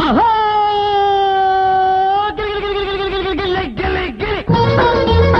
ఆహో గిలి, గిలి, గిలి, గిలి, గిలి, గిలి, గిలి, గిలి, గిలి.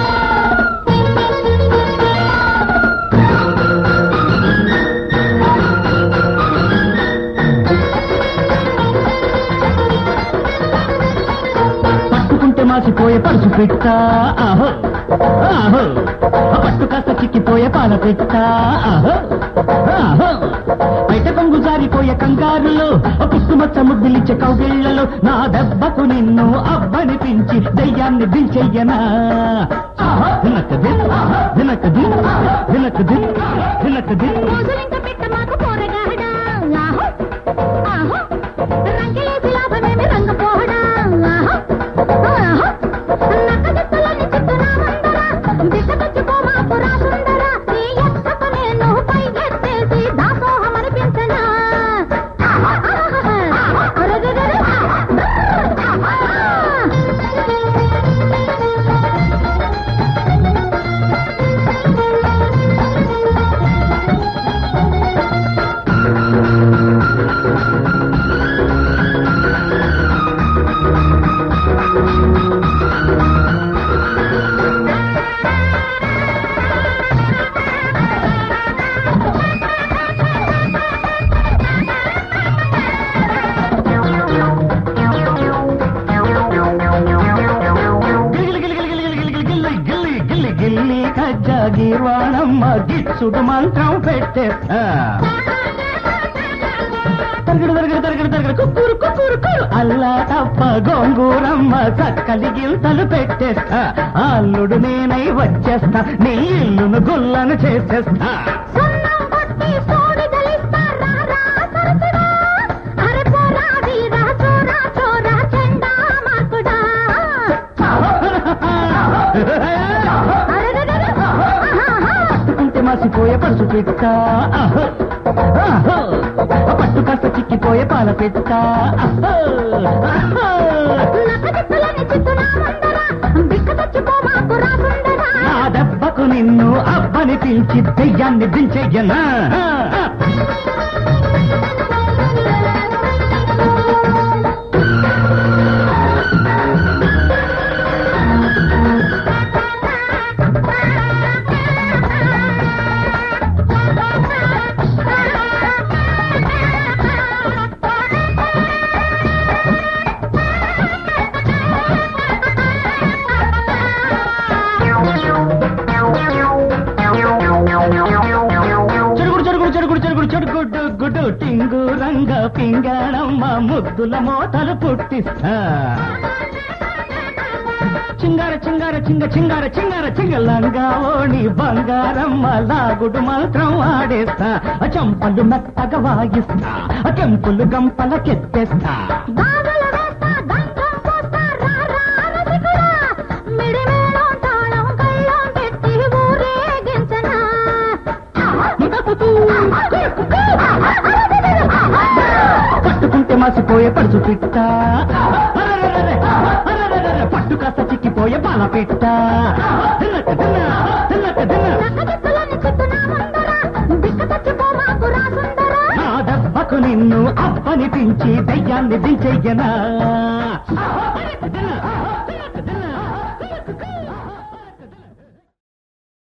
పట్టుకుంటే మాసిపోయే పరుసు పెట్ట ఆహో ఆహో పట్టు కాస్త చిక్కిపోయే పాల పెట్ట ఆహో ఆహో బయట కొంగు జారిపోయే కంగారులో పుట్టుమచ్చ ముద్దులిచ్చే కౌగిళ్లలో నా దెబ్బకు నిన్ను అబ్బనిపించి దయ్యాన్ని దించెయ్యనా దినకది దినకది దినకది దినకది రోజులింక పెట్ట మాకు పోరగాడా ఆహో ఆహో రంకెలేసి లాభమేమి రంగు పోడా ఆహో ఆహో నక్కదిక్కలని చిత్తునా మందరా దిక్కదచ్చుకో మాకు రా సుందరా నీ ఎక్కకు నేను పైకెత్తేసి దాసోహం అనిపించనా గిల్లి గిల్లి గిల్లి గిల్లి గిల్లి గిల్లి గిల్లి గిల్లి గిల్లి కజ్జా గీర్వాణమ్మ గిచ్చుడు మంత్రం పెట్టేస్తా తరగడు తరగడు తరగడు తరగడు కుక్కూరు కుక్కూరు కురు అల్లా తప్ప గోంగూరమ్మ చక్కలి గిల్తలు పెట్టేస్తా అల్లుడు నేనై వచ్చేస్తా నీ ఇల్లును గుల్లను చేసేస్తా సున్నం కొట్టి సోడి గలిస్తా రా రా సరసుడా అరే పోరా వీరా చోరా చోరా చెండా మార్కుడా అరెరెరెరె. ఆహాహా. పట్టుకుంటే మాసిపోయే పరుసు పెట్ట ఆహో, ఆహో. పట్టు కాస్త చిక్కిపోయే పాల పెట్ట ఆహో, ఆహో. నక్కదిక్కులని చిత్తునా మందరా బిక్క తెచ్చుకో మాకు రా సుందరా నా దెబ్బకు నిన్ను అబ్బని పిలిచి దెయ్యాన్ని దించెయ్యనా చెడుగుడు చెడుగుడు చెడుగుడు చెడుగుడు చెడుగుడు గుడు టింగు రంగ పింగళమ్మ ముద్దుల మోతలు పుట్టిస్తా చింగార చింగార చింగ చింగార చింగార చింగలంగా ఓణి బంగారమ్మ లాగుడు మంత్రం ఆడేస్తా చంపలు మెత్తగా వాయిస్తా కెంపులు గంపల కెత్తేస్తా గాజులు వేస్తా గంధం పోస్తా రా రా రసికుడా మిడిమేళం తాళం కళ్ళం పెట్టి ఊరేగించనా పట్టుకుంటే మాసిపోయే పడుచు పిట్ట అరెరెరెరె, అరెరెరెరె, పట్టు కాస్త చిక్కిపోయే పాల పిట్ట తిన్నక తిన్న, తిన్నక తిన్న. నక్కదిక్కులని చిత్తునా మందరా బిక్క తెచ్చుకో మాకు రా సుందరా నా దెబ్బకు నిన్ను అప్పనిపించి దయ్యాన్ని దించెయ్యనా తిన్న,